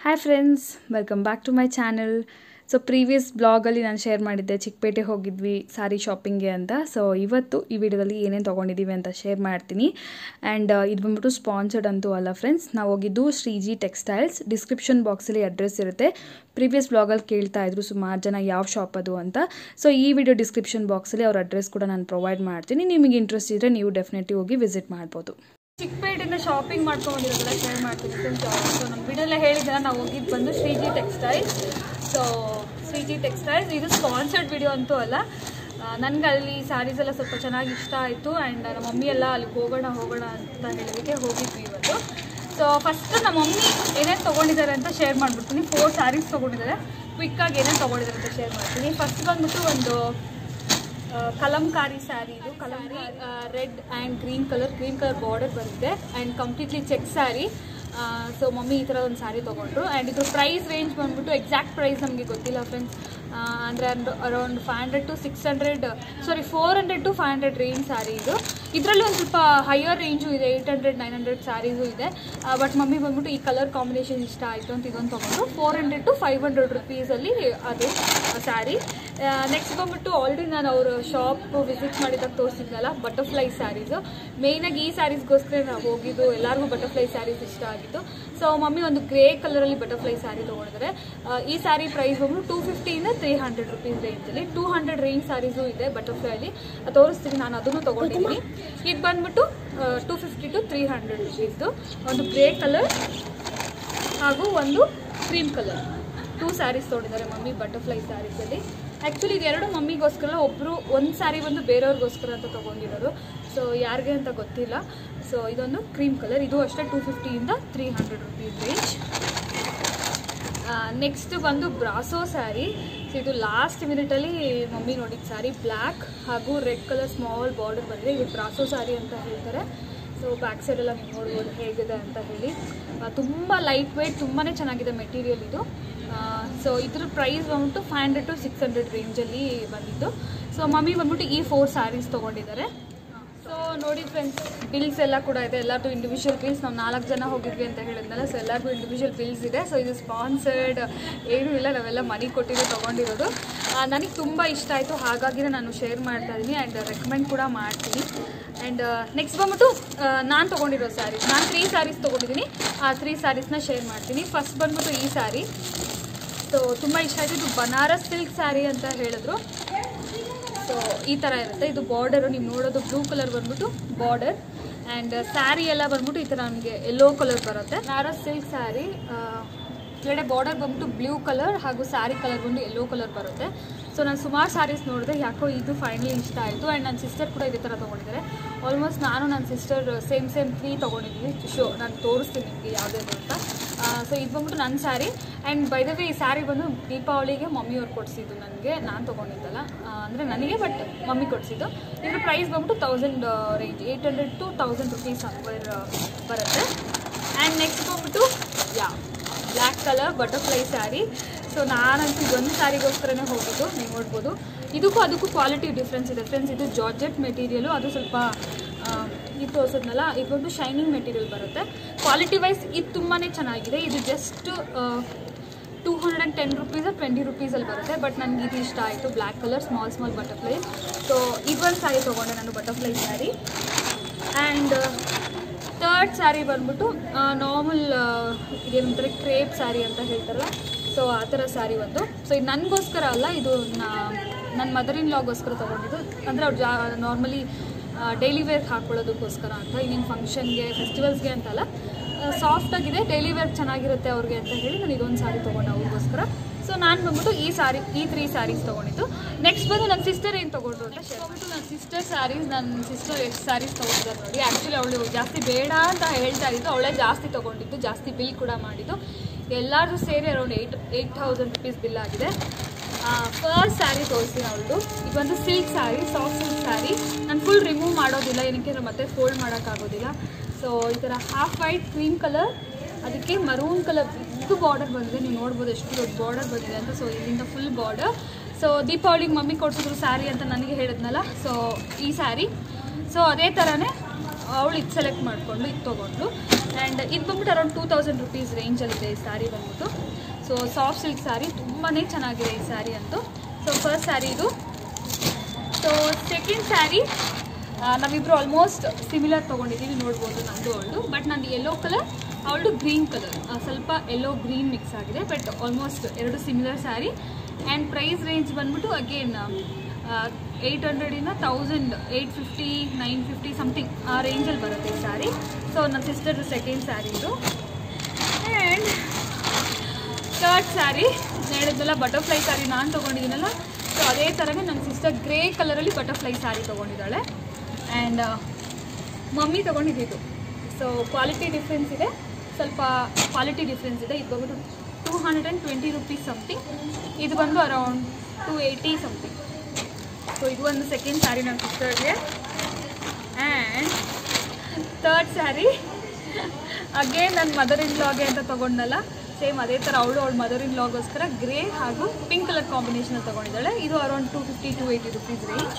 hi friends welcome back to my channel so previous ಬ್ಲಾಗಲ್ಲಿ ನಾನು share ಮಾಡಿದ್ದೆ ಚಿಕ್ಕಪೇಟೆ ಹೋಗಿದ್ವಿ ಸಾರಿ ಶಾಪಿಂಗ್ಗೆ ಅಂತ ಸೊ ಇವತ್ತು ಈ ವಿಡಿಯೋದಲ್ಲಿ ಏನೇನು ತೊಗೊಂಡಿದ್ದೀವಿ ಅಂತ ಶೇರ್ ಮಾಡ್ತೀನಿ ಆ್ಯಂಡ್ ಇದು ಬಂದ್ಬಿಟ್ಟು ಸ್ಪಾನ್ಸರ್ಡ್ ಅಂತೂ ಅಲ್ಲ ಫ್ರೆಂಡ್ಸ್ ನಾವು ಹೋಗಿದ್ದು ಶ್ರೀಜಿ ಟೆಕ್ಸ್ಟೈಲ್ಸ್ ಡಿಸ್ಕ್ರಿಪ್ಷನ್ ಬಾಕ್ಸಲ್ಲಿ ಅಡ್ರೆಸ್ ಇರುತ್ತೆ ಪ್ರೀವಿಯಸ್ ಬ್ಲಾಗಲ್ಲಿ ಕೇಳ್ತಾ ಇದ್ರು ಸುಮಾರು ಜನ ಯಾವ ಶಾಪ್ ಅದು ಅಂತ ಸೊ ಈ ವಿಡಿಯೋ ಡಿಸ್ಕ್ರಿಪ್ಷನ್ ಬಾಕ್ಸಲ್ಲಿ ಅವ್ರ ಅಡ್ರೆಸ್ ಕೂಡ ನಾನು ಪ್ರೊವೈಡ್ ಮಾಡ್ತೀನಿ ನಿಮಗೆ ಇಂಟ್ರೆಸ್ಟ್ ಇದ್ದರೆ ನೀವು ಡೆಫಿನೆಟ್ಲಿ ಹೋಗಿ ವಿಸಿಟ್ ಮಾಡ್ಬೋದು ಚಿಕ್ಕಪೇಟೆಯಿಂದ ಶಾಪಿಂಗ್ ಮಾಡ್ಕೊಂಡಿರೋದೆಲ್ಲ ಶೇರ್ ಮಾಡ್ತೀನಿ ಫ್ರೆಂಡ್ಸ್ ಸೊ ನಮ್ಮ ವಿಡಿಯೋಲ್ಲ ಹೇಳಿದ್ರೆ ನಾವು ಹೋಗಿದ್ದು ಬಂದು Shreeji textiles so Shreeji textiles ಇದು ಸ್ಪಾನ್ಸರ್ಡ್ ವಿಡಿಯೋ ಅಂತೂ ಅಲ್ಲ ನನಗೆ ಅಲ್ಲಿ ಸ್ಯಾರೀಸ್ ಎಲ್ಲ ಸ್ವಲ್ಪ ಚೆನ್ನಾಗಿ ಇಷ್ಟ ಆಯಿತು ಆ್ಯಂಡ್ ನಮ್ಮ ಮಮ್ಮಿ ಎಲ್ಲ ಅಲ್ಲಿಗೆ ಹೋಗೋಣ ಹೋಗೋಣ ಅಂತ ಹೇಳಿದಕ್ಕೆ ಹೋಗಿದ್ವಿ ಇವತ್ತು ಸೊ ಫಸ್ಟ್ ನಮ್ಮ ಮಮ್ಮಿ ಏನೇನು ತೊಗೊಂಡಿದ್ದಾರೆ ಅಂತ ಶೇರ್ ಮಾಡಿಬಿಡ್ತೀನಿ ಫೋರ್ ಸ್ಯಾರೀಸ್ ತೊಗೊಂಡಿದ್ದಾರೆ ಕ್ವಿಕ್ಕಾಗಿ ಏನೇನು ತೊಗೊಂಡಿದ್ದಾರೆ ಅಂತ ಶೇರ್ ಮಾಡ್ತೀನಿ ಫಸ್ಟ್ ಬಂದ್ಬಿಟ್ಟು ಒಂದು ಆ, ಕಲಂಕಾರಿ ಸ್ಯಾರಿ ಇದು kalamkari red and green colour green colour border ಬಂದಿದೆ and completely check sari so mummy ಈ ಥರ ಒಂದು ಸ್ಯಾರಿ ತೊಗೊಂಡ್ರು ಆ್ಯಂಡ್ ಇದ್ರ ಪ್ರೈಸ್ ರೇಂಜ್ ಬಂದ್ಬಿಟ್ಟು ಎಕ್ಸಾಕ್ಟ್ ಪ್ರೈಸ್ ನಮಗೆ ಗೊತ್ತಿಲ್ಲ ಫ್ರೆಂಡ್ಸ್ ಅಂದರೆ around five hundred to six hundred sorry four hundred to five hundred range sari ಇದು ಇದರಲ್ಲಿ ಒಂದು ಸ್ವಲ್ಪ ಹೈಯರ್ ರೇಂಜು ಇದೆ eight hundred nine hundred saris ಇದೆ ಬಟ್ ಮಮ್ಮಿ ಬಂದ್ಬಿಟ್ಟು ಈ ಕಲರ್ ಕಾಂಬಿನೇಷನ್ ಇಷ್ಟ ಆಯಿತು ಅಂತ ಇದೊಂದು ತೊಗೊಂಡು four hundred to five hundred ರುಪೀಸಲ್ಲಿ ಅದು ಸ್ಯಾರಿ ನೆಕ್ಸ್ಟ್ ಬಂದ್ಬಿಟ್ಟು ಆಲ್ರೆಡಿ ನಾನು ಅವ್ರ ಶಾಪ್ ವಿಸಿಟ್ ಮಾಡಿದಾಗ ತೋರಿಸಿದ್ನಲ್ಲ ಬಟರ್ಫ್ಲೈ ಸ್ಯಾರೀಸು ಮೇಯ್ನಾಗಿ ಈ ಸ್ಯಾರೀಸ್ಗೋಸ್ಕರ ನಾವು ಹೋಗಿದ್ದು ಎಲ್ಲರಿಗೂ ಬಟರ್ಫ್ಲೈ ಸ್ಯಾರೀಸ್ ಇಷ್ಟ ಆಗಿತ್ತು ಸೊ ಮಮ್ಮಿ ಒಂದು ಗ್ರೇ ಕಲರಲ್ಲಿ ಬಟರ್ಫ್ಲೈ ಸ್ಯಾರಿ ತೊಗೊಂಡಿದ್ದಾರೆ ಆ, ಈ ಸ್ಯಾರಿ ಪ್ರೈಸ್ ಬಂದ್ಬಿಟ್ಟು ಟೂ ಫಿಫ್ಟಿಯಿಂದ ತ್ರೀ ಹಂಡ್ರೆಡ್ ರುಪೀಸ್ ರೇಂಜಲ್ಲಿ ಟೂ ಹಂಡ್ರೆಡ್ ರೇಂಜ್ ಸ್ಯಾರೀಸು ಇದೆ ಬಟರ್ಫ್ಲೈಲಿ ತೋರಿಸ್ತೀನಿ ನಾನು ಅದನ್ನು ತೊಗೊಂಡಿದ್ದೀನಿ ಇದು ಬಂದ್ಬಿಟ್ಟು two fifty to three hundred ರುಪೀಸ್ದು ಒಂದು ಗ್ರೇ ಕಲರ್ ಹಾಗೂ ಒಂದು ಕ್ರೀಮ್ ಕಲರ್ ಟೂ ಸ್ಯಾರೀಸ್ ತೊಗೊಂಡಿದ್ದಾರೆ ಮಮ್ಮಿ ಬಟರ್ಫ್ಲೈ ಸ್ಯಾರೀಸಲ್ಲಿ ಆ್ಯಕ್ಚುಲಿ ಇದೆರಡು ಮಮ್ಮಿಗೋಸ್ಕರ ಒಬ್ಬರು ಒಂದು ಸ್ಯಾರಿ ಬಂದು ಬೇರೆಯವ್ರಿಗೋಸ್ಕರ ಅಂತ ತೊಗೊಂಡಿರೋದು ಸೊ ಯಾರಿಗೆ ಅಂತ ಗೊತ್ತಿಲ್ಲ ಸೊ ಇದೊಂದು ಕ್ರೀಮ್ ಕಲರ್ ಇದು ಅಷ್ಟೇ ಟೂ ಫಿಫ್ಟಿಯಿಂದ three hundred rupees range next ಬಂದು ಬ್ರಾಸೋ ಸ್ಯಾರಿ ಸೊ ಇದು ಲಾಸ್ಟ್ ಮಿನಿಟಲ್ಲಿ ಮಮ್ಮಿ ನೋಡಿದ ಸ್ಯಾರಿ ಬ್ಲ್ಯಾಕ್ ಹಾಗೂ ರೆಡ್ ಕಲರ್ ಸ್ಮಾಲ್ ಬಾರ್ಡರ್ ಬಂದಿದೆ ಇದು ಬ್ರಾಸೋ ಸ್ಯಾರಿ ಅಂತ ಹೇಳ್ತಾರೆ ಸೊ ಬ್ಯಾಕ್ ಸೈಡೆಲ್ಲ ನೀವು ನೋಡ್ಬೋದು ಹೇಗಿದೆ ಅಂತ ಹೇಳಿ ತುಂಬ ಲೈಟ್ ವೆಯ್ಟ್ ತುಂಬಾ ಚೆನ್ನಾಗಿದೆ ಮೆಟೀರಿಯಲ್ ಇದು ಸೊ ಇದ್ರ ಪ್ರೈಸ್ ಬಂದ್ಬಿಟ್ಟು five hundred to six hundred ರೇಂಜಲ್ಲಿ ಬಂದಿತ್ತು ಸೊ ಮಮ್ಮಿ ಬಂದ್ಬಿಟ್ಟು ಈ ಫೋರ್ ಸ್ಯಾರೀಸ್ ತೊಗೊಂಡಿದ್ದಾರೆ ಸೊ ನೋಡಿ ಫ್ರೆಂಡ್ಸ್ ಬಿಲ್ಸ್ ಎಲ್ಲ ಕೂಡ ಇದೆ ಎಲ್ಲರದು ಇಂಡಿವಿಜುವಲ್ ಬಿಲ್ಸ್ ನಾವು ನಾಲ್ಕು ಜನ ಹೋಗಿದ್ವಿ ಅಂತ ಹೇಳಿದ್ನಲ್ಲ ಸೊ ಎಲ್ಲರಿಗೂ ಇಂಡಿವಿಜುವಲ್ ಬಿಲ್ಸ್ ಇದೆ ಸೊ ಇದು ಸ್ಪಾನ್ಸರ್ಡ್ ಏನೂ ಇಲ್ಲ ನಾವೆಲ್ಲ ಮನಿ ಕೊಟ್ಟಿರೋ ತೊಗೊಂಡಿರೋದು ನನಗೆ ತುಂಬ ಇಷ್ಟ ಆಯಿತು ಹಾಗಾಗಿನೇ ನಾನು ಶೇರ್ ಮಾಡ್ತಾ ಇದ್ದೀನಿ ಆ್ಯಂಡ್ ರೆಕಮೆಂಡ್ ಕೂಡ ಮಾಡ್ತೀನಿ ಆ್ಯಂಡ್ ನೆಕ್ಸ್ಟ್ ಬಂದ್ಬಿಟ್ಟು ನಾನು ತೊಗೊಂಡಿರೋ ಸ್ಯಾರೀಸ್ ನಾನು ತ್ರೀ ಸ್ಯಾರೀಸ್ ತೊಗೊಂಡಿದ್ದೀನಿ ಆ ತ್ರೀ ಸ್ಯಾರೀಸ್ನ ಶೇರ್ ಮಾಡ್ತೀನಿ ಫಸ್ಟ್ ಬಂದ್ಬಿಟ್ಟು ಈ ಸ್ಯಾರಿ ಸೊ ತುಂಬ ಇಷ್ಟ ಆಯಿತು ಇದು ಬನಾರಸ್ ಸಿಲ್ಕ್ ಸ್ಯಾರಿ ಅಂತ ಹೇಳಿದ್ರು ಸೊ ಈ ಥರ ಇರುತ್ತೆ ಇದು ಬಾರ್ಡರು ನೀವು ನೋಡೋದು ಬ್ಲೂ ಕಲರ್ ಬಂದ್ಬಿಟ್ಟು ಬಾರ್ಡರ್ ಆ್ಯಂಡ್ ಸ್ಯಾರಿ ಎಲ್ಲ ಬಂದ್ಬಿಟ್ಟು ಈ ಥರ ನಮಗೆ ಯೆಲ್ಲೋ ಕಲರ್ ಬರುತ್ತೆ ನಾರಸ್ ಸಿಲ್ಕ್ ಸ್ಯಾರಿ ಕೆಳಗಡೆ ಬಾರ್ಡರ್ ಬಂದ್ಬಿಟ್ಟು ಬ್ಲೂ ಕಲರ್ ಹಾಗೂ ಸ್ಯಾರಿ ಕಲರ್ ಬಂದು ಯೆಲ್ಲೋ ಕಲರ್ ಬರುತ್ತೆ ಸೊ ನಾನು ಸುಮಾರು ಸ್ಯಾರೀಸ್ ನೋಡಿದೆ ಯಾಕೋ ಇದು ಫೈನಲಿ ಇಷ್ಟ ಆಯಿತು ಆ್ಯಂಡ್ ನನ್ನ ಸಿಸ್ಟರ್ ಕೂಡ ಇದೇ ಥರ ತೊಗೊಂಡಿದ್ದಾರೆ ಆಲ್ಮೋಸ್ಟ್ ನಾನು ನನ್ನ ಸಿಸ್ಟರ್ ಸೇಮ್ ಸೇಮ್ ತ್ರೀ ತೊಗೊಂಡಿದ್ವಿ ಶೋ ನಾನು ತೋರಿಸ್ತೀನಿ ನಿಮಗೆ ಯಾವುದ್ಯಾವುದು ಅಂತ ಸೊ ಇದು ಬಂದ್ಬಿಟ್ಟು ನನ್ನ sari and by the way ಈ ಸ್ಯಾರಿ ಬಂದು ದೀಪಾವಳಿಗೆ ಮಮ್ಮಿಯವ್ರು ಕೊಡಿಸಿದ್ದು ನನಗೆ ನಾನು ತೊಗೊಂಡಿದ್ದಲ್ಲ ಅಂದರೆ ನನಗೆ ಬಟ್ ಮಮ್ಮಿ ಕೊಡಿಸಿದ್ದು ಇದ್ರ ಪ್ರೈಸ್ ಬಂದ್ಬಿಟ್ಟು thousand range eight hundred to thousand rupees ಅಂಬರ್ ಬರುತ್ತೆ ಆ್ಯಂಡ್ ನೆಕ್ಸ್ಟ್ ಬಂದ್ಬಿಟ್ಟು yeah black colour butterfly sari so ನಾನಂತೂ ಇದೊಂದು ಸ್ಯಾರಿಗೋಸ್ಕರನೇ ಹೋಗಿದ್ದು ನೀವು ನೋಡ್ಬೋದು ಇದಕ್ಕೂ ಅದಕ್ಕೂ ಕ್ವಾಲಿಟಿ ಡಿಫ್ರೆನ್ಸ್ ಇದೆ ಫ್ರೆಂಡ್ಸ್ ಇದು ಜಾರ್ಜೆಟ್ ಮೆಟೀರಿಯಲು ಅದು ಸ್ವಲ್ಪ ಆ, ಇದು ತೋರಿಸಿದ್ನಲ್ಲ ಇದು ಒಂದು ಶೈನಿಂಗ್ ಮೆಟೀರಿಯಲ್ ಬರುತ್ತೆ ಕ್ವಾಲಿಟಿ ವೈಸ್ ಇದು ತುಂಬಾ ಚೆನ್ನಾಗಿದೆ ಇದು just two hundred and ten rupees twenty ರುಪೀಸಲ್ಲಿ ಬರುತ್ತೆ ಬಟ್ ನನಗೆ ಇದು ಇಷ್ಟ ಆಯಿತು black colour small small butterfly so ಇದೊಂದು ಸ್ಯಾರಿ ತೊಗೊಂಡೆ ನಾನು butterfly sari and third sari ಬಂದ್ಬಿಟ್ಟು ನಾರ್ಮಲ್ ಇದೇನಂತಾರೆ ಕ್ರೇಪ್ ಸ್ಯಾರಿ ಅಂತ ಹೇಳ್ತಾರಲ್ಲ ಸೊ ಆ ಥರ ಸ್ಯಾರಿ ಒಂದು ಸೊ ಇದು ನನಗೋಸ್ಕರ ಅಲ್ಲ ಇದು ನನ್ನ ಮದರ್ ಇನ್ ಲಾಗೋಸ್ಕರ ತೊಗೊಂಡಿದ್ದು ಅಂದರೆ ಅವ್ರು ಜಾ ನಾರ್ಮಲಿ ಡೈಲಿ ವೇರ್ ಹಾಕ್ಕೊಳ್ಳೋದಕ್ಕೋಸ್ಕರ ಅಂತ ಇನ್ನೇನು ಫಂಕ್ಷನ್ಗೆ ಫೆಸ್ಟಿವಲ್ಸ್ಗೆ ಅಂತಲ್ಲ ಸಾಫ್ಟ್ ಆಗಿದೆ ಡೈಲಿ ವೇರ್ ಚೆನ್ನಾಗಿರುತ್ತೆ ಅವ್ರಿಗೆ ಅಂತ ಹೇಳಿ ನಾನು ಇದೊಂದು ಸ್ಯಾರಿ ತೊಗೊಂಡೆ ಅವ್ರಿಗೋಸ್ಕರ ಸೊ ನಾನು ಬಂದ್ಬಿಟ್ಟು ಈ ಸ್ಯಾರಿ ಈ ತ್ರೀ ಸ್ಯಾರೀಸ್ ತೊಗೊಂಡಿದ್ದು ನೆಕ್ಸ್ಟ್ ಬಂದು ನನ್ನ ಸಿಸ್ಟರ್ ಏನು ತೊಗೊಂಡ್ರು ಅಂತ ಶೇರ್ ಬಂದ್ಬಿಟ್ಟು ನನ್ನ ಸಿಸ್ಟರ್ ಸ್ಯಾರೀಸ್ ನನ್ನ ಸಿಸ್ಟರ್ ಎಷ್ಟು ಸ್ಯಾರೀಸ್ ತೊಗೊಂಡಿದ್ದಾರೆ ನೋಡಿ ಆ್ಯಕ್ಚುಲಿ ಅವಳು ಜಾಸ್ತಿ ಬೇಡ ಅಂತ ಹೇಳ್ತಾ ಇದ್ದು ಅವಳೇ ಜಾಸ್ತಿ ತೊಗೊಂಡಿದ್ದು ಜಾಸ್ತಿ ಬಿಲ್ ಕೂಡ ಮಾಡಿದ್ದು ಎಲ್ಲರೂ ಸೇರಿ around eight eight thousand rupees bill ಆಗಿದೆ ಫಸ್ಟ್ ಸ್ಯಾರಿ ತೋರಿಸ್ತೀನಿ ಅವಳದು ಇದು ಒಂದು silk sari soft silk sari ನಾನು ಫುಲ್ ರಿಮೂವ್ ಮಾಡೋದಿಲ್ಲ ಏನಕ್ಕೆ ಅಂದ್ರೆ ಮತ್ತೆ ಫೋಲ್ಡ್ ಮಾಡೋಕ್ಕಾಗೋದಿಲ್ಲ ಸೊ ಈ ಥರ ಹಾಫ್ ವೈಟ್ ಕ್ರೀಮ್ ಕಲರ್ ಅದಕ್ಕೆ ಮರೂನ್ ಕಲರ್ ಇದು ಬಾರ್ಡರ್ ಬಂದಿದೆ ನೀವು ನೋಡ್ಬೋದು ಎಷ್ಟು ದೊಡ್ಡ ಬಾರ್ಡರ್ ಬಂದಿದೆ ಅಂತ ಸೊ ಇಲ್ಲಿಂದ ಫುಲ್ ಬಾರ್ಡರ್ ಸೊ ದೀಪಾವಳಿಗೆ ಮಮ್ಮಿ ಕೊಡ್ಸಿದ್ರು ಸ್ಯಾರಿ ಅಂತ ನನಗೆ ಹೇಳಿದ್ನಲ್ಲ ಸೊ ಈ ಸ್ಯಾರಿ ಸೊ ಅದೇ ಥರನೇ ಅವಳು ಇದು ಸೆಲೆಕ್ಟ್ ಮಾಡಿಕೊಂಡು ಇದು ತೊಗೊಂಡ್ಲು ಆ್ಯಂಡ್ ಇದು ಬಂದ್ಬಿಟ್ಟು ಅರೌಂಡ್ ಟೂ ತೌಸಂಡ್ ರುಪೀಸ್ ರೇಂಜಲ್ಲಿದೆ ಈ ಸ್ಯಾರಿ ಬಂದ್ಬಿಟ್ಟು ಸೊ ಸಾಫ್ಟ್ ಸಿಲ್ಕ್ ಸ್ಯಾರಿ ತುಂಬಾ ಚೆನ್ನಾಗಿದೆ ಈ ಸ್ಯಾರಿ ಅಂತೂ ಸೊ ಫಸ್ಟ್ ಸ್ಯಾರಿ ಇದು ಸೊ ಸೆಕೆಂಡ್ ಸ್ಯಾರಿ ನಾವಿಬ್ರು ಆಲ್ಮೋಸ್ಟ್ ಸಿಮಿಲರ್ ತೊಗೊಂಡಿದ್ದೀವಿ ನೋಡ್ಬೋದು ನಂದು ಅವಳು ಬಟ್ ನಂದು ಯೆಲ್ಲೋ ಕಲರ್ ಅವಳು ಗ್ರೀನ್ ಕಲರ್ ಸ್ವಲ್ಪ ಯೆಲ್ಲೋ ಗ್ರೀನ್ ಮಿಕ್ಸ್ ಆಗಿದೆ ಬಟ್ ಆಲ್ಮೋಸ್ಟ್ ಎರಡು similar sari and price range ಬಂದ್ಬಿಟ್ಟು ಅಗೇನ್ ಏಯ್ಟ್ ಹಂಡ್ರೆಡಿಂದ thousand eight fifty nine fifty something ಆ ರೇಂಜಲ್ಲಿ ಬರುತ್ತೆ ಈ ಸ್ಯಾರಿ ಸೊ ನನ್ನ ಸಿಸ್ಟರ್ ಸೆಕೆಂಡ್ ಸ್ಯಾರಿ ಇದು ಆ್ಯಂಡ್ ಥರ್ಡ್ ಸ್ಯಾರಿ ಹೇಳಿದ್ನಲ್ಲ ಬಟರ್ಫ್ಲೈ ಸ್ಯಾರಿ ನಾನು ತೊಗೊಂಡಿದ್ದೀನಲ್ಲ ಸೊ ಅದೇ ಥರನೇ ನನ್ನ ಸಿಸ್ಟರ್ ಗ್ರೇ ಕಲರಲ್ಲಿ ಬಟರ್ಫ್ಲೈ ಸ್ಯಾರಿ ತೊಗೊಂಡಿದ್ದಾಳೆ ಆ್ಯಂಡ್ ಮಮ್ಮಿ ತೊಗೊಂಡಿದ್ದು ಸೊ ಕ್ವಾಲಿಟಿ ಡಿಫ್ರೆನ್ಸ್ ಇದೆ ಸ್ವಲ್ಪ ಕ್ವಾಲಿಟಿ ಡಿಫ್ರೆನ್ಸ್ ಇದೆ ಇದು ಬಂದ್ಬಿಟ್ಟು two hundred and twenty rupees something ಇದು ಬಂದು around two eighty something so ಇದು ಒಂದು ಸೆಕೆಂಡ್ ಸ್ಯಾರಿ ನನ್ನ ಸಿಸ್ಟರ್ಗೆ ಆ್ಯಂಡ್ ಥರ್ಡ್ ಸ್ಯಾರಿ ಅಗೇನ್ ನನ್ನ ಮದರ್ ಇನ್ ಲಾಗೆ ಅಂತ ತೊಗೊಂಡಲ್ಲ ಸೇಮ್ ಅದೇ ಥರ ಅವಳು ಅವಳ ಮದರ್ ಇನ್ ಲಾಗೋಸ್ಕರ ಗ್ರೇ ಹಾಗೂ ಪಿಂಕ್ ಕಲರ್ ಕಾಂಬಿನೇಷನ್ ತೊಗೊಂಡಿದ್ದಾಳೆ ಇದು around two fifty to eighty rupees range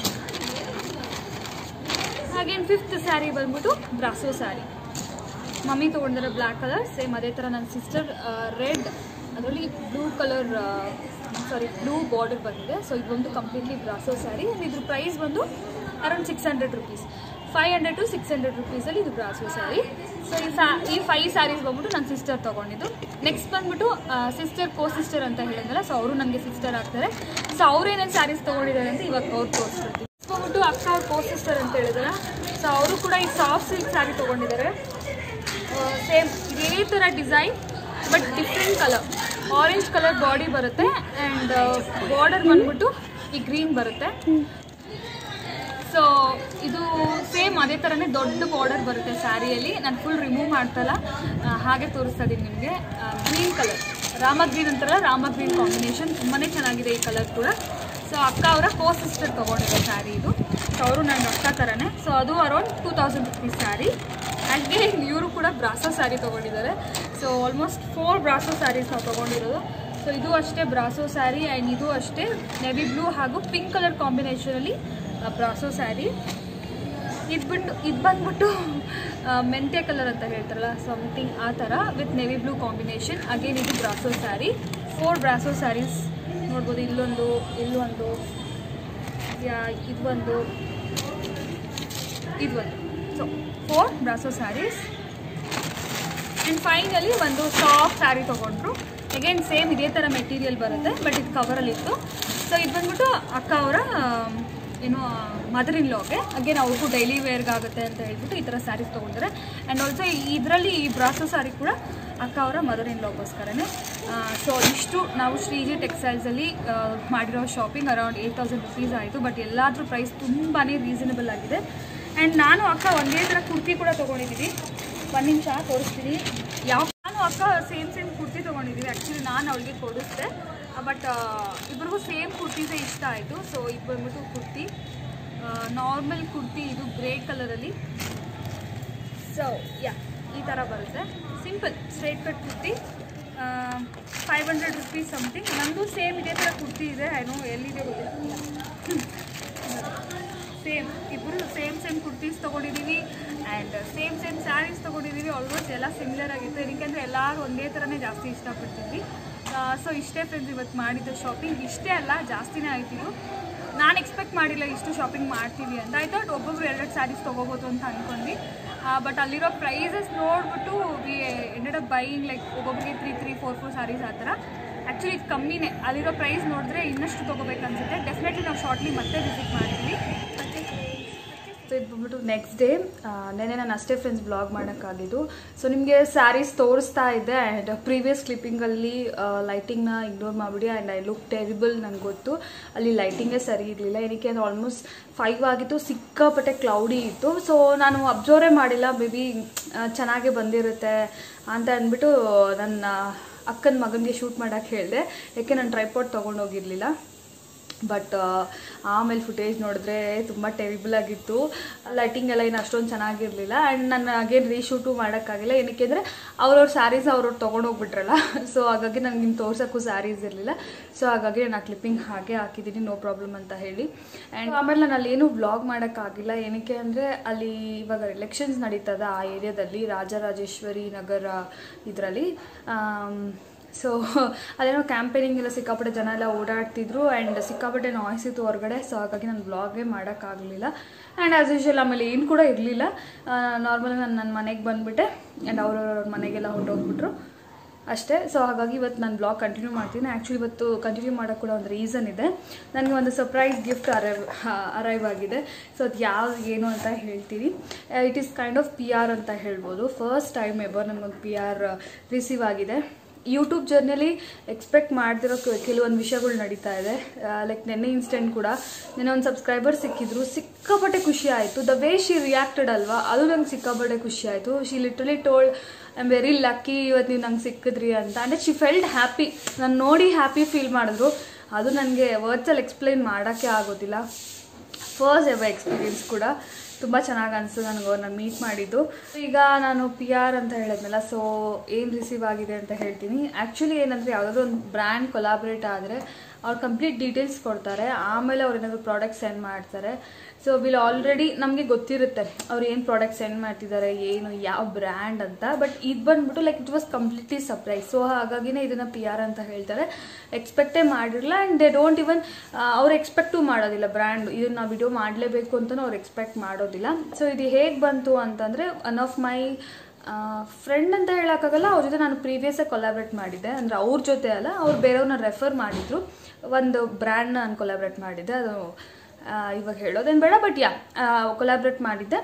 ಹಾಗೇನು ಫಿಫ್ತ್ ಸ್ಯಾರಿ ಬಂದ್ಬಿಟ್ಟು ಬ್ರಾಸೋ ಸ್ಯಾರಿ ಮಮ್ಮಿ ತೊಗೊಂಡಿರೋ ಬ್ಲ್ಯಾಕ್ ಕಲರ್ ಸೇಮ್ ಅದೇ ಥರ ನನ್ನ ಸಿಸ್ಟರ್ ರೆಡ್ ಅದರಲ್ಲಿ blue colour sorry blue border ಬಂದಿದೆ ಸೊ ಇದು ಬಂದು ಕಂಪ್ಲೀಟ್ಲಿ ಬ್ರಾಸೋ ಸ್ಯಾರಿ ಆ್ಯಂಡ್ ಇದ್ರ ಪ್ರೈಸ್ ಬಂದು around six hundred rupees five hundred to six hundred ರುಪೀಸಲ್ಲಿ ಇದು ಬ್ರಾಸೋ ಸ್ಯಾರಿ ಸೊ ಈ ಸಾ ಈ ಫೈವ್ ಸ್ಯಾರೀಸ್ ಬಂದ್ಬಿಟ್ಟು ನನ್ನ ಸಿಸ್ಟರ್ ತೊಗೊಂಡಿದ್ದು ನೆಕ್ಸ್ಟ್ ಬಂದ್ಬಿಟ್ಟು ಸಿಸ್ಟರ್ ಕೋ ಸಿಸ್ಟರ್ ಅಂತ ಹೇಳಿದ್ನಲ್ಲ ಸೊ ಅವರು ನನಗೆ ಸಿಸ್ಟರ್ ಆಗ್ತಾರೆ ಸೊ ಅವ್ರು ಏನೇನು ಸ್ಯಾರೀಸ್ ತೊಗೊಂಡಿದ್ದಾರೆ ಅಂತ ಇವಾಗ ಅವ್ರು ತೋರಿಸ್ಬಿಡ್ತೀವಿ ಬಂದ್ಬಿಟ್ಟು ಅಕ್ಕ ಅವ್ರ ಕೋ ಸಿಸ್ಟರ್ ಅಂತ ಹೇಳಿದಾರೆ ಸೊ ಅವರು ಕೂಡ ಈ ಸಾಫ್ಟ್ ಸಿಲ್ಕ್ ಸ್ಯಾರಿ ತೊಗೊಂಡಿದ್ದಾರೆ ಸೇಮ್ ಇದೇ ಥರ design but different colour orange colour body ಬರುತ್ತೆ ಆ್ಯಂಡ್ ಬಾರ್ಡರ್ ಬಂದ್ಬಿಟ್ಟು ಈ ಗ್ರೀನ್ ಬರುತ್ತೆ ಸೊ ಇದು ಸೇಮ್ ಅದೇ ಥರನೇ ದೊಡ್ಡ ಬಾರ್ಡರ್ ಬರುತ್ತೆ ಸ್ಯಾರಿಯಲ್ಲಿ ನಾನು ಫುಲ್ ರಿಮೂವ್ ಮಾಡ್ತಲ್ಲ ಆ, ಹಾಗೆ ತೋರಿಸ್ತಾ ಇದ್ದೀನಿ ನಿಮಗೆ ಗ್ರೀನ್ ಕಲರ್ ರಾಮ ಗ್ರೀನ್ ಅಂತಾರಲ್ಲ ರಾಮ ಗ್ರೀನ್ ಕಾಂಬಿನೇಷನ್ ತುಂಬಾ ಚೆನ್ನಾಗಿದೆ ಈ ಕಲರ್ ಕೂಡ ಸೊ ಅಕ್ಕ ಅವರ ಕೋ ಸಿಸ್ಟರ್ ತೊಗೊಂಡಿರೋ ಸ್ಯಾರಿ ಇದು ಸೊ ಅವರು ನನ್ನ ಅಕ್ಕ ಥರನೇ ಸೊ ಅದು around two thousand rupees sari ಹಾಗೆ ಇವರು ಕೂಡ ಬ್ರಾಸೋ ಸ್ಯಾರಿ ತೊಗೊಂಡಿದ್ದಾರೆ so almost four brasso saris ನಾವು ತೊಗೊಂಡಿರೋದು ಸೊ ಇದು ಅಷ್ಟೇ ಬ್ರಾಸೋ ಸ್ಯಾರಿ ಆ್ಯಂಡ್ ಇದು ಅಷ್ಟೇ ನೆವಿ ಬ್ಲೂ ಹಾಗೂ ಪಿಂಕ್ ಕಲರ್ ಕಾಂಬಿನೇಷನಲ್ಲಿ ಬ್ರಾಸೋ ಸ್ಯಾರಿ ಇದು ಬಿಟ್ಟು ಇದು ಬಂದ್ಬಿಟ್ಟು ಆ, ಮೆಂತ್ಯ ಕಲರ್ ಅಂತ ಹೇಳ್ತಾರಲ್ಲ ಸಮಥಿಂಗ್ ಆ ಥರ with navy blue combination again ಇದು brasso sari four brasso saris ನೋಡ್ಬೋದು ಇಲ್ಲೊಂದು ಇಲ್ಲೊಂದು ಯಾ ಇದು ಒಂದು ಇದು ಒಂದು so four brasso saris and finally ಒಂದು ಸಾಫ್ಟ್ ಸ್ಯಾರಿ ತೊಗೊಂಡ್ರು ಅಗೇನ್ ಸೇಮ್ ಇದೇ ಥರ ಮೆಟೀರಿಯಲ್ ಬರುತ್ತೆ ಬಟ್ ಇದು ಕವರಲ್ಲಿತ್ತು ಸೊ ಇದು ಬಂದ್ಬಿಟ್ಟು ಅಕ್ಕ ಅವರ ಏನು ಮದರ್ ಇನ್ ಲಾಗೆ ಅಗೇನ್ ಅವ್ರಿಗೂ ಡೈಲಿ ವೇರ್ಗಾಗುತ್ತೆ ಅಂತ ಹೇಳ್ಬಿಟ್ಟು ಈ ಥರ ಸ್ಯಾರೀಸ್ ತೊಗೊಂಡಿದ್ದಾರೆ ಆ್ಯಂಡ್ ಆಲ್ಸೋ ಇದರಲ್ಲಿ ಈ ಬ್ರಾಸೋ ಸ್ಯಾರಿ ಕೂಡ ಅಕ್ಕ ಅವರ ಮದರ್ ಇನ್ ಲಾಗೋಸ್ಕರನೇ ಸೊ ಇಷ್ಟು ನಾವು ಶ್ರೀಜಿ ಟೆಕ್ಸ್ಟೈಲ್ಸಲ್ಲಿ ಮಾಡಿರೋ shopping around eight thousand rupees ಆಯಿತು ಬಟ್ ಎಲ್ಲಾದ್ರ ಪ್ರೈಸ್ ತುಂಬಾ ರೀಸನಬಲ್ ಆಗಿದೆ ಆ್ಯಂಡ್ ನಾನು ಅಕ್ಕ ಒಂದೇ ಥರ ಕುರ್ತಿ ಕೂಡ ತೊಗೊಂಡಿದ್ದೀವಿ ಒಂದು ನಿಮಿಷ ತೋರಿಸ್ತೀನಿ ಯಾವ ನಾನು ಅಕ್ಕ ಸೇಮ್ ಸೇಮ್ ಕುರ್ತಿ ತೊಗೊಂಡಿದ್ದೀವಿ ಆ್ಯಕ್ಚುಲಿ ನಾನು ಅವಳಿಗೆ ಕೊಡಿಸ್ದೆ ಬಟ್ ಇಬ್ರಿಗೂ ಸೇಮ್ ಕುರ್ತಿಸೇ ಇಷ್ಟ ಆಯಿತು ಸೊ ಇದು ಬಂದ್ಬಿಟ್ಟು ಕುರ್ತಿ ನಾರ್ಮಲ್ ಕುರ್ತಿ ಇದು ಗ್ರೇ ಕಲರಲ್ಲಿ ಸೊ ಯಾ ಈ ಥರ ಬರುತ್ತೆ simple straight cut kurti five hundred rupees something ನಂದು ಸೇಮ್ ಇದೇ ಥರ ಕುರ್ತಿ ಇದೆ ಏನೋ ಎಲ್ಲಿದೆ ಗೊತ್ತಿಲ್ಲ ಸೇಮ್ ಇಬ್ಬರು ಸೇಮ್ ಸೇಮ್ ಕುರ್ತೀಸ್ ತೊಗೊಂಡಿದ್ದೀವಿ ಆ್ಯಂಡ್ ಸೇಮ್ ಸೇಮ್ ಸ್ಯಾರೀಸ್ ತೊಗೊಂಡಿದ್ದೀವಿ ಆಲ್ಮೋಸ್ಟ್ ಎಲ್ಲ ಸಿಮಿಲರ್ ಆಗಿತ್ತು ಏನಕ್ಕೆ ಎಲ್ಲರೂ ಒಂದೇ ಥರನೇ ಜಾಸ್ತಿ ಇಷ್ಟಪಡ್ತಿದ್ವಿ ಸೊ ಇಷ್ಟೇ ಫ್ರೆಂಡ್ಸ್ ಇವತ್ತು ಮಾಡಿದ್ದ ಶಾಪಿಂಗ್ ಇಷ್ಟೇ ಅಲ್ಲ ಜಾಸ್ತಿನೇ ಆಯ್ತಿದ್ದು ನಾನು ಎಕ್ಸ್ಪೆಕ್ಟ್ ಮಾಡಿಲ್ಲ ಇಷ್ಟು ಶಾಪಿಂಗ್ ಮಾಡ್ತೀವಿ ಅಂತ ಆಯ್ತು ಬಟ್ ಒಬ್ಬೊಬ್ರು ಎರಡೆರಡು ಸ್ಯಾರೀಸ್ ತೊಗೋಬೋದು ಅಂತ ಅಂದ್ಕೊಂಡ್ವಿ ಬಟ್ ಅಲ್ಲಿರೋ ಪ್ರೈಸಸ್ ನೋಡ್ಬಿಟ್ಟು we ended up buying like ಒಬ್ಬೊಬ್ರಿಗೆ three three four four saris ಆ ಥರ ಆ್ಯಕ್ಚುಲಿ ಇದು ಕಮ್ಮಿನೇ ಅಲ್ಲಿರೋ ಪ್ರೈಸ್ ನೋಡಿದ್ರೆ ಇನ್ನಷ್ಟು ತೊಗೋಬೇಕು ಅನ್ಸುತ್ತೆ ಡೆಫಿನೆಟ್ಲಿ ನಾವು ಶಾರ್ಟ್ಲಿ ಮತ್ತೆ ವಿಸಿಟ್ ಮಾಡ್ತೀವಿ ಸೊ ಇದು ಬಂದ್ಬಿಟ್ಟು ನೆಕ್ಸ್ಟ್ ಡೇ ನೆನೆ ನಾನು ಅಷ್ಟೇ ಫ್ರೆಂಡ್ಸ್ ಬ್ಲಾಗ್ ಮಾಡೋಕ್ಕಾಗಿದ್ದು ಸೊ ನಿಮಗೆ ಸ್ಯಾರೀಸ್ ತೋರಿಸ್ತಾ ಇದ್ದೆ ಆ್ಯಂಡ್ ಪ್ರೀವಿಯಸ್ ಕ್ಲಿಪ್ಪಿಂಗಲ್ಲಿ ಲೈಟಿಂಗ್ನ ಇಗ್ನೋರ್ ಮಾಡಿಬಿಡಿ ಆ್ಯಂಡ್ ಐ ಲುಕ್ ಟೆರಿಬಲ್ ನನಗೆ ಗೊತ್ತು ಅಲ್ಲಿ ಲೈಟಿಂಗೇ ಸರಿ ಇರಲಿಲ್ಲ ಏನಕ್ಕೆ ಅಂದರೆ ಆಲ್ಮೋಸ್ಟ್ ಫೈವ್ ಆಗಿತ್ತು ಸಿಕ್ಕಾಪಟ್ಟೆ ಕ್ಲೌಡಿ ಇತ್ತು ಸೊ ನಾನು ಅಬ್ಸರ್ವೇ ಮಾಡಿಲ್ಲ ಮೇ ಬಿ ಚೆನ್ನಾಗೇ ಬಂದಿರುತ್ತೆ ಅಂತ ಅಂದ್ಬಿಟ್ಟು ನನ್ನ ಅಕ್ಕನ ಮಗನಿಗೆ ಶೂಟ್ ಮಾಡೋಕ್ಕೆ ಹೇಳಿದೆ ಯಾಕೆ ನಾನು ಟ್ರೈಪಾಟ್ ತೊಗೊಂಡೋಗಿರಲಿಲ್ಲ ಬಟ್ ಆಮೇಲೆ ಫುಟೇಜ್ ನೋಡಿದ್ರೆ ತುಂಬ ಟೆರಿಬಲ್ ಆಗಿತ್ತು ಲೈಟಿಂಗ್ ಎಲ್ಲ ಏನು ಅಷ್ಟೊಂದು ಚೆನ್ನಾಗಿರಲಿಲ್ಲ ಆ್ಯಂಡ್ ನಾನು ಅಗೇನ್ ರೀಶೂಟು ಮಾಡೋಕ್ಕಾಗಿಲ್ಲ ಏನಕ್ಕೆ ಅಂದರೆ ಅವ್ರವ್ರ ಸ್ಯಾರೀಸ್ ಅವ್ರವ್ರು ತೊಗೊಂಡೋಗ್ಬಿಟ್ರಲ್ಲ ಸೊ ಹಾಗಾಗಿ ನನಗೆ ನಿಮ್ಗೆ ತೋರ್ಸೋಕ್ಕೂ ಸ್ಯಾರೀಸ್ ಇರಲಿಲ್ಲ ಸೊ ಹಾಗಾಗಿ ನಾನು ಆ ಕ್ಲಿಪ್ಪಿಂಗ್ ಹಾಗೆ ಹಾಕಿದ್ದೀನಿ ನೋ ಪ್ರಾಬ್ಲಮ್ ಅಂತ ಹೇಳಿ ಆ್ಯಂಡ್ ಆಮೇಲೆ ನಾನು ಅಲ್ಲೇನು ವ್ಲಾಗ್ ಮಾಡೋಕ್ಕಾಗಿಲ್ಲ ಏನಕ್ಕೆ ಅಂದರೆ ಅಲ್ಲಿ ಇವಾಗ ಎಲೆಕ್ಷನ್ಸ್ ನಡೀತದ ಆ ಏರಿಯಾದಲ್ಲಿ ರಾಜರಾಜೇಶ್ವರಿ ನಗರ ಇದರಲ್ಲಿ ಸೊ ಅದೇನೋ ಕ್ಯಾಂಪೇನಿಂಗ್ ಎಲ್ಲ ಸಿಕ್ಕಾಪಟ್ಟೆ ಜನ ಎಲ್ಲ ಓಡಾಡ್ತಿದ್ರು ಆ್ಯಂಡ್ ಸಿಕ್ಕಾಪಟ್ಟೆ ನಾಯ್ಸ್ ಇತ್ತು ಹೊರಗಡೆ ಸೊ ಹಾಗಾಗಿ ನಾನು ಬ್ಲಾಗೇ ಮಾಡೋಕ್ಕಾಗಲಿಲ್ಲ ಆ್ಯಂಡ್ ಆ್ಯಸ್ ಯೂಶುವಲ್ ಆಮೇಲೆ ಏನು ಕೂಡ ಇರಲಿಲ್ಲ ನಾರ್ಮಲ್ ನಾನು ನನ್ನ ಮನೆಗೆ ಬಂದುಬಿಟ್ಟೆ ಆ್ಯಂಡ್ ಅವ್ರವ್ರ ಮನೆಗೆಲ್ಲ ಹೊರಟೋಗ್ಬಿಟ್ರು ಅಷ್ಟೇ ಸೊ ಹಾಗಾಗಿ ಇವತ್ತು ನಾನು ಬ್ಲಾಗ್ ಕಂಟಿನ್ಯೂ ಮಾಡ್ತೀನಿ ಆ್ಯಕ್ಚುಲಿ ಇವತ್ತು ಕಂಟಿನ್ಯೂ ಮಾಡೋಕ್ಕೆ ಕೂಡ ಒಂದು ರೀಸನ್ ಇದೆ ನನಗೆ ಒಂದು ಸರ್ಪ್ರೈಸ್ ಗಿಫ್ಟ್ ಅರೈವ್ ಅರೈವ್ ಆಗಿದೆ ಸೊ ಅದು ಯಾವ್ದು ಏನು ಅಂತ ಹೇಳ್ತೀನಿ it is kind of P R ಅಂತ ಹೇಳ್ಬೋದು ಫಸ್ಟ್ ಟೈಮ್ ಎಬರ್ ನನಗೊಂದು ಪಿ ಆರ್ ರಿಸೀವ್ ಆಗಿದೆ ಯೂಟ್ಯೂಬ್ ಜರ್ನಿಯಲ್ಲಿ ಎಕ್ಸ್ಪೆಕ್ಟ್ ಮಾಡ್ತಿರೋ ಕೆಲವೊಂದು ವಿಷಯಗಳು ನಡೀತಾ ಇದೆ ಲೈಕ್ ನೆನ್ನೆ ಇನ್ಸ್ಟೆಂಟ್ ಕೂಡ ನೆನ್ನೆ ಒಂದು ಸಬ್ಸ್ಕ್ರೈಬರ್ ಸಿಕ್ಕಿದ್ರು ಸಿಕ್ಕಾಪಟ್ಟೆ ಖುಷಿ ಆಯಿತು ದ ವೇ ಶಿ ರಿಯಾಕ್ಟೆಡ್ ಅಲ್ವಾ ಅದು ನಂಗೆ ಸಿಕ್ಕಾಪಟ್ಟೆ ಖುಷಿ ಆಯಿತು she literally told I am very lucky ಇವತ್ತು ನೀವು ನಂಗೆ ಸಿಕ್ಕಿದ್ರಿ ಅಂತ ಅಂದರೆ ಶಿ ಫೆಲ್ಡ್ ಹ್ಯಾಪಿ ನಾನು ನೋಡಿ ಹ್ಯಾಪಿ ಫೀಲ್ ಮಾಡಿದ್ರು ಅದು ನನಗೆ ವರ್ಡ್ಸಲ್ಲಿ ಎಕ್ಸ್ಪ್ಲೈನ್ ಮಾಡೋಕ್ಕೆ ಆಗೋದಿಲ್ಲ ಫಸ್ಟ್ ಎವ ಎಕ್ಸ್ಪೀರಿಯನ್ಸ್ ಕೂಡ ತುಂಬ ಚೆನ್ನಾಗಿ ಅನಿಸ್ತು ನನಗೆ ನಾನು ಮೀಟ್ ಮಾಡಿದ್ದು ಈಗ ನಾನು ಪಿ ಆರ್ ಅಂತ ಹೇಳಿದ್ನಲ್ಲ ಸೊ ಏನು ರಿಸೀವ್ ಆಗಿದೆ ಅಂತ ಹೇಳ್ತೀನಿ ಆ್ಯಕ್ಚುಲಿ ಏನಂದರೆ ಯಾವುದಾದ್ರು ಒಂದು ಬ್ರ್ಯಾಂಡ್ ಕೊಲಾಬ್ರೇಟ್ ಆದರೆ ಅವ್ರು ಕಂಪ್ಲೀಟ್ ಡೀಟೇಲ್ಸ್ ಕೊಡ್ತಾರೆ ಆಮೇಲೆ ಅವ್ರು ಏನಾದರೂ ಪ್ರಾಡಕ್ಟ್ ಸೆಂಡ್ ಮಾಡ್ತಾರೆ ಸೊ ವಿಲ್ ಆಲ್ರೆಡಿ ನಮಗೆ ಗೊತ್ತಿರುತ್ತೆ ಅವ್ರು ಏನು ಪ್ರಾಡಕ್ಟ್ ಸೆಂಡ್ ಮಾಡ್ತಿದ್ದಾರೆ ಏನು ಯಾವ ಬ್ರ್ಯಾಂಡ್ ಅಂತ ಬಟ್ ಇದು ಬಂದ್ಬಿಟ್ಟು like it was completely surprise so ಹಾಗಾಗಿನೇ ಇದನ್ನು ಪಿ ಆರ್ ಅಂತ ಹೇಳ್ತಾರೆ ಎಕ್ಸ್ಪೆಕ್ಟೇ ಮಾಡಿರಲಿಲ್ಲ ಆ್ಯಂಡ್ ದೇ ಡೋಂಟ್ ಇವನ್ ಅವ್ರು ಎಕ್ಸ್ಪೆಕ್ಟು ಮಾಡೋದಿಲ್ಲ ಬ್ರ್ಯಾಂಡ್ ಇದನ್ನು ನಾವು ವಿಡಿಯೋ ಮಾಡಲೇಬೇಕು ಅಂತಲೂ ಅವ್ರು ಎಕ್ಸ್ಪೆಕ್ಟ್ ಮಾಡೋದಿಲ್ಲ ಸೊ ಇದು ಹೇಗೆ ಬಂತು ಅಂತಂದರೆ ಒನ್ ಆಫ್ ಮೈ ಫ್ರೆಂಡ್ ಅಂತ ಹೇಳೋಕ್ಕಾಗಲ್ಲ ಅವ್ರ ಜೊತೆ ನಾನು ಪ್ರೀವಿಯಸ್ಸಾಗಿ ಕೊಲಾಬ್ರೇಟ್ ಮಾಡಿದ್ದೆ ಅಂದರೆ ಅವ್ರ ಜೊತೆ ಅಲ್ಲ ಅವ್ರು ಬೇರೆಯವ್ರನ್ನ ರೆಫರ್ ಮಾಡಿದ್ರು ಒಂದು ಬ್ರ್ಯಾಂಡ್ನ ನಾನು ಕೊಲಾಬ್ರೇಟ್ ಮಾಡಿದ್ದೆ ಅದು ಇವಾಗ ಹೇಳೋದೇನು ಬೇಡ ಬಟ್ ಯಾ ಕೊಲಾಬ್ರೇಟ್ ಮಾಡಿದ್ದೆ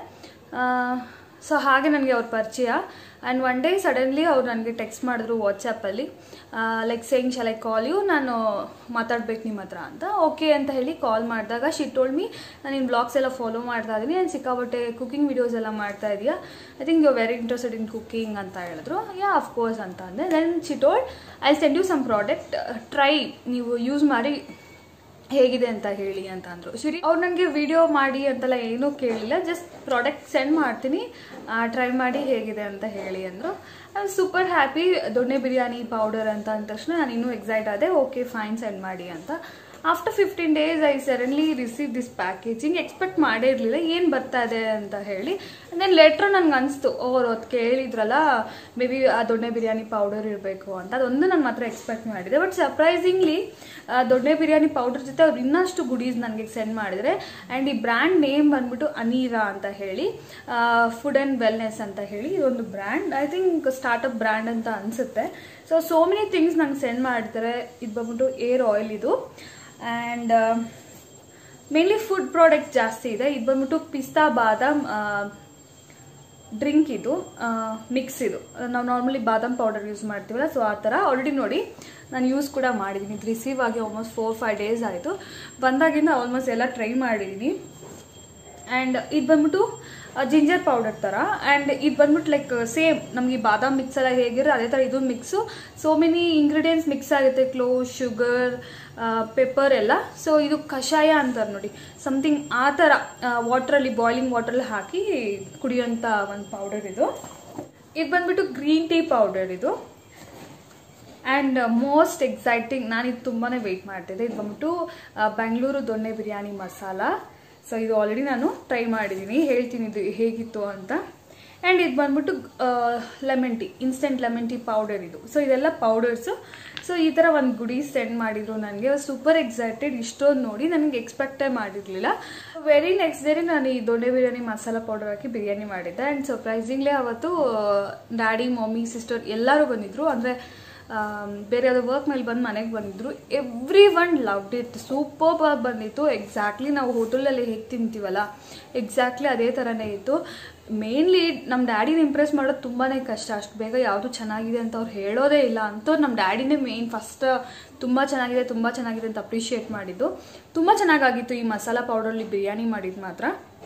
ಸೊ ಹಾಗೆ ನನಗೆ ಅವ್ರ ಪರಿಚಯ ಆ್ಯಂಡ್ ಒನ್ ಡೇ ಸಡನ್ಲಿ ಅವ್ರು ನನಗೆ ಟೆಕ್ಸ್ಟ್ ಮಾಡಿದ್ರು ವಾಟ್ಸಪ್ಪಲ್ಲಿ ಲೈಕ್ ಸೇಯಿಂಗ್ ಶಾಲೆ ಕಾಲ್ ಯು ನಾನು ಮಾತಾಡ್ಬೇಕು ನಿಮ್ಮ ಹತ್ರ ಅಂತ ಓಕೆ ಅಂತ ಹೇಳಿ ಕಾಲ್ ಮಾಡಿದಾಗ ಶಿ ಟೋಲ್ಡ್ ಮೀ ನಾನು ನಿನ್ನ ಬ್ಲಾಗ್ಸ್ ಎಲ್ಲ ಫಾಲೋ ಮಾಡ್ತಾ ಇದ್ದೀನಿ ನಾನು ಸಿಕ್ಕಾಪಟ್ಟೆ ಕುಕಿಂಗ್ ವೀಡಿಯೋಸ್ ಎಲ್ಲ ಮಾಡ್ತಾ ಇದೆಯಾ I think you very interested in cooking ಅಂತ ಹೇಳಿದ್ರು ಯಾ ಅಫ್ಕೋರ್ಸ್ ಅಂತ ಅಂದೆ then she told I send you some product try ನೀವು ಯೂಸ್ ಮಾಡಿ ಹೇಗಿದೆ ಅಂತ ಹೇಳಿ ಅಂತ ಅಂದರು ಸರಿ ಅವ್ರು ನನಗೆ ವಿಡಿಯೋ ಮಾಡಿ ಅಂತೆಲ್ಲ ಏನೂ ಕೇಳಿಲ್ಲ ಜಸ್ಟ್ ಪ್ರಾಡಕ್ಟ್ ಸೆಂಡ್ ಮಾಡ್ತೀನಿ ಟ್ರೈ ಮಾಡಿ ಹೇಗಿದೆ ಅಂತ ಹೇಳಿ ಅಂದರು ಐ ಸೂಪರ್ ಹ್ಯಾಪಿ ದೊಣ್ಣೆ ಬಿರಿಯಾನಿ ಪೌಡರ್ ಅಂತ ಅಂದ ತಕ್ಷಣ ನಾನು ಇನ್ನೂ ಎಕ್ಸೈಟ್ ಆದೆ ಓಕೆ ಫೈನ್ ಸೆಂಡ್ ಮಾಡಿ ಅಂತ after fifteen days I suddenly receive this packaging expect ಮಾಡೇ ಇರಲಿಲ್ಲ ಏನು ಬರ್ತಾ ಇದೆ ಅಂತ ಹೇಳಿ ದೆನ್ ಲೆಟ್ರ್ ನನಗೆ ಅನಿಸ್ತು ಅವ್ರು ಅದು ಕೇಳಿದ್ರಲ್ಲ ಮೇ ಬಿ ಆ ದೊಣ್ಣೆ ಬಿರಿಯಾನಿ ಪೌಡರ್ ಇರಬೇಕು ಅಂತ ಅದೊಂದು ನಾನು ಮಾತ್ರ ಎಕ್ಸ್ಪೆಕ್ಟ್ ಮಾಡಿದೆ ಬಟ್ ಸರ್ಪ್ರೈಸಿಂಗ್ಲಿ ದೊಣ್ಣೆ ಬಿರಿಯಾನಿ ಪೌಡರ್ ಜೊತೆ ಅವ್ರು ಇನ್ನಷ್ಟು ಗುಡೀಸ್ ನನಗೆ ಸೆಂಡ್ ಮಾಡಿದರೆ ಆ್ಯಂಡ್ ಈ ಬ್ರ್ಯಾಂಡ್ ನೇಮ್ ಬಂದ್ಬಿಟ್ಟು ಅನೀರಾ ಅಂತ ಹೇಳಿ ಫುಡ್ ಆ್ಯಂಡ್ ವೆಲ್ನೆಸ್ ಅಂತ ಹೇಳಿ ಇದೊಂದು brand I think startup brand ಅಂತ ಅನಿಸುತ್ತೆ ಸೊ ಸೋ ಮೆನಿ ಥಿಂಗ್ಸ್ ನಂಗೆ ಸೆಂಡ್ ಮಾಡ್ತಾರೆ ಇದು ಬಂದ್ಬಿಟ್ಟು ಏರ್ ಆಯಿಲ್ ಇದು ಆ್ಯಂಡ್ ಮೇನ್ಲಿ ಫುಡ್ ಪ್ರಾಡಕ್ಟ್ ಜಾಸ್ತಿ ಇದೆ ಇದು ಬಂದ್ಬಿಟ್ಟು ಪಿಸ್ತಾ ಬಾದಾಮ್ ಡ್ರಿಂಕ್ ಇದು ಮಿಕ್ಸ್ ಇದು ನಾವು ನಾರ್ಮಲಿ ಬಾದಾಮ್ ಪೌಡರ್ ಯೂಸ್ ಮಾಡ್ತೀವಲ್ಲ ಸೊ ಆ ಥರ ಆಲ್ರೆಡಿ ನೋಡಿ ನಾನು ಯೂಸ್ ಕೂಡ ಮಾಡಿದ್ದೀನಿ ಇದು ರಿಸೀವ್ ಆಗಿ ಆಲ್ಮೋಸ್ಟ್ ಫೋರ್ ಫೈವ್ ಡೇಸ್ ಆಯಿತು ಬಂದಾಗಿಂದ ಆಲ್ಮೋಸ್ಟ್ ಎಲ್ಲ ಟ್ರೈ ಮಾಡಿದ್ದೀನಿ ಆ್ಯಂಡ್ ಇದು ಬಂದ್ಬಿಟ್ಟು ಜಿಂಜರ್ ಪೌಡರ್ ಥರ ಆ್ಯಂಡ್ ಇದು ಬಂದ್ಬಿಟ್ಟು ಲೈಕ್ ಸೇಮ್ ನಮಗೆ ಬಾದಾಮ್ ಮಿಕ್ಸ್ ಎಲ್ಲ ಹೇಗಿರೋ ಅದೇ ಥರ ಇದು mix so many ingredients mix ಆಗುತ್ತೆ ಕ್ಲೋ ಶುಗರ್ ಪೆಪ್ಪರ್ ಎಲ್ಲ ಸೊ ಇದು ಕಷಾಯ ಅಂತಾರೆ ನೋಡಿ ಸಮಥಿಂಗ್ ಆ ಥರ ವಾಟ್ರಲ್ಲಿ ಬಾಯ್ಲಿಂಗ್ ವಾಟ್ರಲ್ಲಿ ಹಾಕಿ ಕುಡಿಯೋಂಥ ಒಂದು ಪೌಡರ್ ಇದು ಇದು ಬಂದ್ಬಿಟ್ಟು ಗ್ರೀನ್ ಟೀ ಪೌಡರ್ ಇದು ಆ್ಯಂಡ್ ಮೋಸ್ಟ್ ಎಕ್ಸೈಟಿಂಗ್ ನಾನು ಇದು ತುಂಬಾ ವೆಯ್ಟ್ ಮಾಡ್ತಿದ್ದೆ ಇದು ಬಂದ್ಬಿಟ್ಟು ಬೆಂಗಳೂರು ದೊಣ್ಣೆ ಬಿರಿಯಾನಿ ಮಸಾಲ ಸೊ ಇದು ಆಲ್ರೆಡಿ ನಾನು ಟ್ರೈ ಮಾಡಿದ್ದೀನಿ ಹೇಳ್ತೀನಿ ಇದು ಹೇಗಿತ್ತು ಅಂತ ಆ್ಯಂಡ್ ಇದು ಬಂದ್ಬಿಟ್ಟು lemon tea instant lemon tea powder ಇದು ಸೊ ಇದೆಲ್ಲ ಪೌಡರ್ಸು ಸೊ ಈ ಥರ ಒಂದು ಗುಡಿ ಸೆಂಡ್ ಮಾಡಿದ್ರು ನನಗೆ ಸೂಪರ್ ಎಕ್ಸೈಟೆಡ್ ಇಷ್ಟೊಂದು ನೋಡಿ ನನಗೆ ಎಕ್ಸ್ಪೆಕ್ಟೇ ಮಾಡಿರಲಿಲ್ಲ ವೆರಿ ನೆಕ್ಸ್ಟ್ ಡೇ ನಾನು ಈ ದೊಣ್ಣೆ ಬಿರಿಯಾನಿ ಮಸಾಲ ಪೌಡರ್ ಹಾಕಿ ಬಿರಿಯಾನಿ ಮಾಡಿದ್ದೆ ಆ್ಯಂಡ್ ಸರ್ಪ್ರೈಸಿಂಗ್ಲಿ ಅವತ್ತು ಡ್ಯಾಡಿ ಮಮ್ಮಿ ಸಿಸ್ಟರ್ ಎಲ್ಲರೂ ಬಂದಿದ್ರು ಅಂದರೆ ಬೇರೆ ಯಾವುದೋ ವರ್ಕ್ ಮೇಲೆ ಬಂದು ಮನೆಗೆ ಬಂದಿದ್ರು every one loved it super ಆಗಿ ಬಂದಿತ್ತು ಎಕ್ಸಾಕ್ಟ್ಲಿ ನಾವು ಹೋಟೆಲಲ್ಲಿ ಹೇಗೆ ತಿಂತೀವಲ್ಲ ಎಕ್ಸಾಕ್ಟ್ಲಿ ಅದೇ ಥರನೇ ಇತ್ತು ಮೇನ್ಲಿ ನಮ್ಮ ಡ್ಯಾಡಿನ ಇಂಪ್ರೆಸ್ ಮಾಡೋದು ತುಂಬಾ ಕಷ್ಟ ಅಷ್ಟು ಬೇಗ ಯಾವುದು ಚೆನ್ನಾಗಿದೆ ಅಂತ ಅವ್ರು ಹೇಳೋದೇ ಇಲ್ಲ ಅಂತ ನಮ್ಮ ಡ್ಯಾಡಿನೇ ಮೇನ್ ಫಸ್ಟ್ ತುಂಬ ಚೆನ್ನಾಗಿದೆ ತುಂಬ ಚೆನ್ನಾಗಿದೆ ಅಂತ ಅಪ್ರಿಷಿಯೇಟ್ ಮಾಡಿದ್ದು ತುಂಬ ಚೆನ್ನಾಗಾಗಿತ್ತು ಈ ಮಸಾಲ ಪೌಡರ್ಲಿ ಬಿರಿಯಾನಿ ಮಾಡಿದ್ದು ಮಾತ್ರ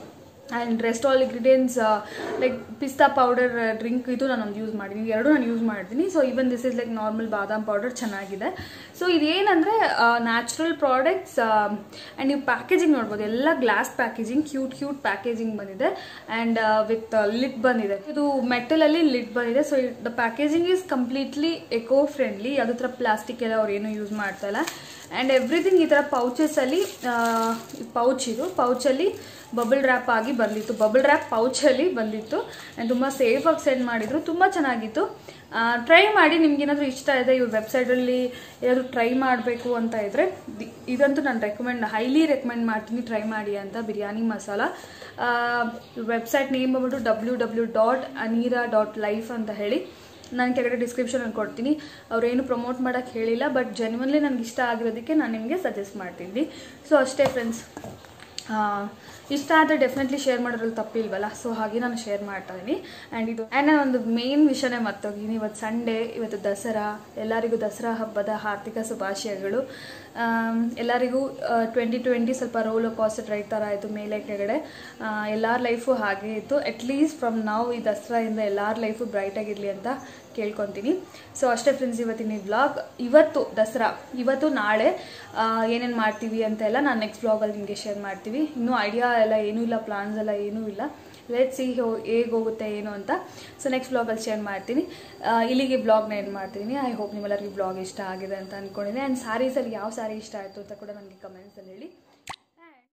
and rest all ingredients like pista powder drink ಇದು ನಾನು ಒಂದು ಯೂಸ್ ಮಾಡಿದ್ದೀನಿ ಎರಡು ನಾನು ಯೂಸ್ ಮಾಡಿದ್ದೀನಿ so even this is like normal badam powder ಚೆನ್ನಾಗಿದೆ ಸೊ ಇದೇನಂದರೆ ನ್ಯಾಚುರಲ್ ಪ್ರಾಡಕ್ಟ್ಸ್ ಆ್ಯಂಡ್ ನೀವು ಪ್ಯಾಕೇಜಿಂಗ್ ನೋಡ್ಬೋದು ಎಲ್ಲ glass packaging cute cute packaging ಬಂದಿದೆ ಆ್ಯಂಡ್ ವಿತ್ ಲಿಡ್ ಬಂದಿದೆ ಇದು ಮೆಟಲಲ್ಲಿ ಲಿಡ್ ಬಂದಿದೆ so the packaging is completely eco friendly ಯಾವುದೇ ಥರ ಪ್ಲಾಸ್ಟಿಕ್ ಎಲ್ಲ ಅವ್ರು ಏನು ಯೂಸ್ ಮಾಡ್ತಾ ಇಲ್ಲ ಆ್ಯಂಡ್ ಎವ್ರಿಥಿಂಗ್ ಈ ಥರ ಪೌಚಸಲ್ಲಿ ಪೌಚ್ ಇದು ಪೌಚಲ್ಲಿ ಬಬಲ್ ರ್ಯಾಪ್ ಆಗಿ ಬಂದಿತ್ತು ಬಬಲ್ ರ್ಯಾಪ್ ಪೌಚಲ್ಲಿ ಬಂದಿತ್ತು ಆ್ಯಂಡ್ ತುಂಬ ಸೇಫಾಗಿ ಸೆಂಡ್ ಮಾಡಿದರು ತುಂಬ ಚೆನ್ನಾಗಿತ್ತು ಟ್ರೈ ಮಾಡಿ ನಿಮ್ಗೆ ಏನಾದರೂ ಇಷ್ಟ ಇದೆ ಇವ್ರ ವೆಬ್ಸೈಟಲ್ಲಿ ಏನಾದರೂ ಟ್ರೈ ಮಾಡಬೇಕು ಅಂತ ಇದ್ದರೆ ಇದಂತೂ ನಾನು ರೆಕಮೆಂಡ್ ಹೈಲಿ ರೆಕಮೆಂಡ್ ಮಾಡ್ತೀನಿ ಟ್ರೈ ಮಾಡಿ ಅಂತ ಬಿರಿಯಾನಿ ಮಸಾಲ ವೆಬ್ಸೈಟ್ ನೇಮ್ ಬಂದ್ಬಿಟ್ಟು W W dot Aneera dot life ಅಂತ ಹೇಳಿ ನಾನು ಕೆಳಗಡೆ ಡಿಸ್ಕ್ರಿಪ್ಷನಲ್ಲಿ ಕೊಡ್ತೀನಿ ಅವ್ರೇನು ಪ್ರಮೋಟ್ ಮಾಡೋಕ್ಕೆ ಹೇಳಿಲ್ಲ ಬಟ್ ಜೆನ್ವನ್ಲಿ ನನಗೆ ಇಷ್ಟ ಆಗಿರೋದಕ್ಕೆ ನಾನು ನಿಮಗೆ ಸಜೆಸ್ಟ್ ಮಾಡ್ತೀನಿ ಸೊ ಅಷ್ಟೇ ಫ್ರೆಂಡ್ಸ್ ಇಷ್ಟ ಆದರೆ ಡೆಫಿನೆಟ್ಲಿ ಶೇರ್ ಮಾಡೋದ್ರಲ್ಲಿ ತಪ್ಪಿಲ್ವಲ್ಲ ಸೊ ಹಾಗೆ ನಾನು ಶೇರ್ ಮಾಡ್ತಾ ಇದ್ದೀನಿ ಆ್ಯಂಡ್ ಇದು ಆ್ಯಂಡ್ ನಾನು ಒಂದು ಮೇನ್ ವಿಷಯನೇ ಮರ್ತೋಗಿದ್ದೀನಿ ಇವತ್ತು ಸಂಡೇ ಇವತ್ತು ದಸರಾ ಎಲ್ಲರಿಗೂ ದಸರಾ ಹಬ್ಬದ ಆರ್ಥಿಕ ಶುಭಾಶಯಗಳು ಎಲ್ಲರಿಗೂ ಟ್ವೆಂಟಿ ಟ್ವೆಂಟಿ ಸ್ವಲ್ಪ ರೋಲ್ ಕಾಸ್ಟ್ ರೈಟ್ ಥರ ಆಯಿತು ಮೇಲೆ ಕೆಳಗಡೆ ಎಲ್ಲರ ಲೈಫು ಹಾಗೆ ಇತ್ತು ಅಟ್ಲೀಸ್ಟ್ ಫ್ರಮ್ ನಾವು ಈ ದಸರಾಯಿಂದ ಎಲ್ಲರ ಲೈಫು ಬ್ರೈಟಾಗಿರಲಿ ಅಂತ ಕೇಳ್ಕೊತೀನಿ ಸೊ ಅಷ್ಟೇ ಫ್ರೆಂಡ್ಸ್ ಇವತ್ತಿನ ಈ ವ್ಲಾಗ್ ಇವತ್ತು ದಸರಾ ಇವತ್ತು ನಾಳೆ ಏನೇನು ಮಾಡ್ತೀವಿ ಅಂತೆಲ್ಲ ನಾನು ನೆಕ್ಸ್ಟ್ ವ್ಲಾಗಲ್ಲಿ ನಿಮಗೆ ಶೇರ್ ಮಾಡ್ತೀವಿ ಇನ್ನೂ ಐಡಿಯಾ ಎಲ್ಲ ಏನೂ ಇಲ್ಲ ಪ್ಲಾನ್ಸ್ ಎಲ್ಲ ಏನೂ ಇಲ್ಲ ಲೆಟ್ ಸಿ ಹೋ ಹೇಗೆ ಹೋಗುತ್ತೆ ಏನು ಅಂತ ಸೊ ನೆಕ್ಸ್ಟ್ ಬ್ಲಾಗಲ್ಲಿ ಶೇರ್ ಮಾಡ್ತೀನಿ ಇಲ್ಲಿಗೆ ಬ್ಲಾಗ್ನ ಏನು ಮಾಡ್ತೀನಿ ಐ ಹೋಪ್ ನಿಮ್ಮೆಲ್ಲರಿಗೂ ಬ್ಲಾಗ್ ಇಷ್ಟ ಆಗಿದೆ ಅಂತ ಅಂದ್ಕೊಂಡಿದ್ದೀನಿ ಆ್ಯಂಡ್ ಸ್ಯಾರೀಸಲ್ಲಿ ಯಾವ ಸ್ಯಾರಿ ಇಷ್ಟ ಆಯಿತು ಅಂತ ಕೂಡ ನನಗೆ ಕಮೆಂಟ್ಸಲ್ಲಿ ಹೇಳಿ